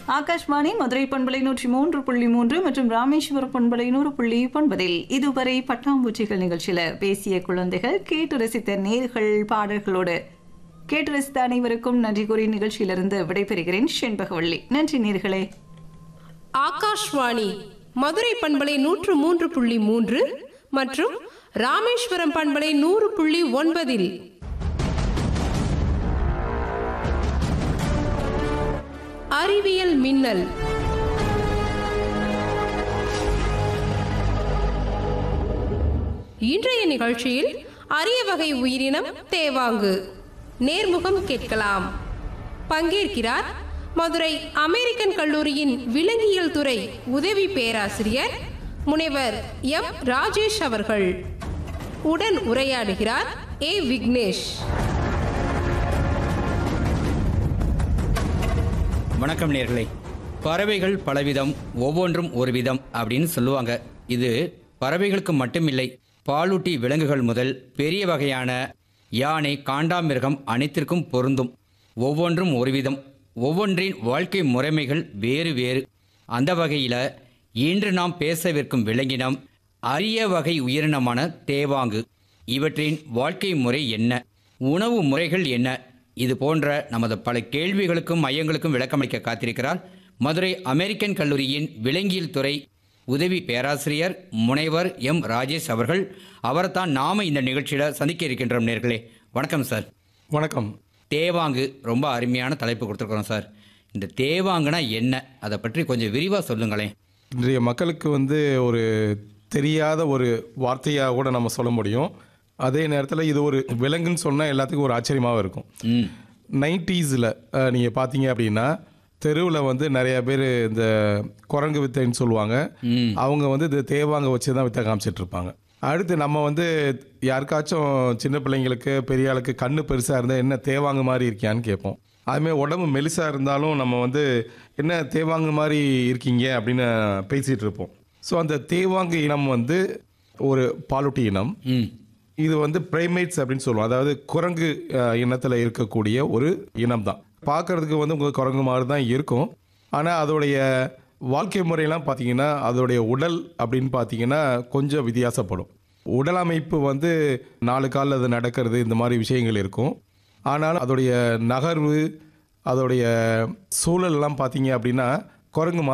ஆகாஷ்வாணி மதுரை பண்பலை நூற்றி மூன்று புள்ளி மூன்று மற்றும் ராமேஸ்வரம் பண்பலை நூறு புள்ளி ஒன்பதில் இதுவரை பட்டாம்பூச்சிகள் நிகழ்ச்சியில பேசிய குழந்தைகள் கேட்டு ரசித்த நேர்கள் பாடல்களோடு கேட்டு ரசித்த அனைவருக்கும் நன்றி கூறி நிகழ்ச்சியிலிருந்து விடைபெறுகிறேன் செண்பகவள்ளி நன்றி நேர்களே ஆகாஷ்வாணி மதுரை பண்பலை நூற்று மூன்று புள்ளி மூன்று மற்றும் ராமேஸ்வரம் பண்பலை நூறு புள்ளி ஒன்பதில் அறிவியல் மின்னல் இன்றைய நிகழ்ச்சியில் அரிய வகை உயிரினம் தேவாங்கு நேர்முகம் கேட்கலாம் பங்கேற்கிறார் மதுரை அமெரிக்கன் கல்லூரியின் விலங்கியல் துறை உதவி பேராசிரியர் முனைவர் எம் ராஜேஷ் அவர்கள் உடன் உரையாடுகிறார் ஏ விக்னேஷ் வணக்கம் நேர்களே பறவைகள் பலவிதம் ஒவ்வொன்றும் ஒரு விதம் அப்படின்னு சொல்லுவாங்க இது பறவைகளுக்கு மட்டுமில்லை பாலூட்டி விலங்குகள் முதல் பெரிய வகையான யானை காண்டாமிருகம் அனைத்திற்கும் பொருந்தும் ஒவ்வொன்றும் ஒரு விதம் ஒவ்வொன்றின் வாழ்க்கை முறைமைகள் வேறு வேறு அந்த வகையில் இன்று நாம் பேசவிருக்கும் விலங்கினம் அரிய வகை உயிரினமான தேவாங்கு இவற்றின் வாழ்க்கை முறை என்ன உணவு முறைகள் என்ன இது போன்ற நமது பல கேள்விகளுக்கும் மையங்களுக்கும் விளக்கமளிக்க காத்திருக்கிறார் மதுரை அமெரிக்கன் கல்லூரியின் விலங்கியல் துறை உதவி பேராசிரியர் முனைவர் எம் ராஜேஷ் அவர்கள் அவரைத்தான் நாம இந்த நிகழ்ச்சியில் சந்திக்க இருக்கின்றோம் நேர்களே வணக்கம் சார் வணக்கம் தேவாங்கு ரொம்ப அருமையான தலைப்பு கொடுத்துருக்குறோம் சார் இந்த தேவாங்குனா என்ன அதை பற்றி கொஞ்சம் விரிவாக சொல்லுங்களேன் இன்றைய மக்களுக்கு வந்து ஒரு தெரியாத ஒரு வார்த்தையாக கூட நம்ம சொல்ல முடியும் அதே நேரத்தில் இது ஒரு விலங்குன்னு சொன்னால் எல்லாத்துக்கும் ஒரு ஆச்சரியமாகவும் இருக்கும் ம் நைன்டீஸில் நீங்கள் பார்த்தீங்க அப்படின்னா தெருவில் வந்து நிறைய பேர் இந்த குரங்கு வித்தைன்னு சொல்லுவாங்க ம் அவங்க வந்து இந்த தேவாங்க வச்சு தான் வித்தை காமிச்சிட்டு இருப்பாங்க அடுத்து நம்ம வந்து யாருக்காச்சும் சின்ன பிள்ளைங்களுக்கு பெரிய ஆளுக்கு கண்ணு பெருசாக இருந்தால் என்ன தேவாங்க மாதிரி இருக்கியான்னு கேட்போம் அதுமாதிரி உடம்பு மெலிசாக இருந்தாலும் நம்ம வந்து என்ன தேவாங்க மாதிரி இருக்கீங்க அப்படின்னு பேசிகிட்டு இருப்போம் ஸோ அந்த தேவாங்கு இனம் வந்து ஒரு பாலூட்டி இனம் ம் இது வந்து பிரைமேட்ஸ் அப்படின்னு சொல்லுவோம் அதாவது குரங்கு இனத்தில் இருக்கக்கூடிய ஒரு இனம் தான் பார்க்கறதுக்கு வந்து உங்கள் குரங்கு மாதிரி தான் இருக்கும் ஆனால் அதோடைய வாழ்க்கை முறையெல்லாம் பார்த்தீங்கன்னா அதோடைய உடல் அப்படின்னு பார்த்தீங்கன்னா கொஞ்சம் வித்தியாசப்படும் உடல் அமைப்பு வந்து நாலு காலில் அது நடக்கிறது இந்த மாதிரி விஷயங்கள் இருக்கும் ஆனாலும் அதோடைய நகர்வு அதோடைய சூழல்லாம் பார்த்தீங்க அப்படின்னா குரங்கு மாதிரி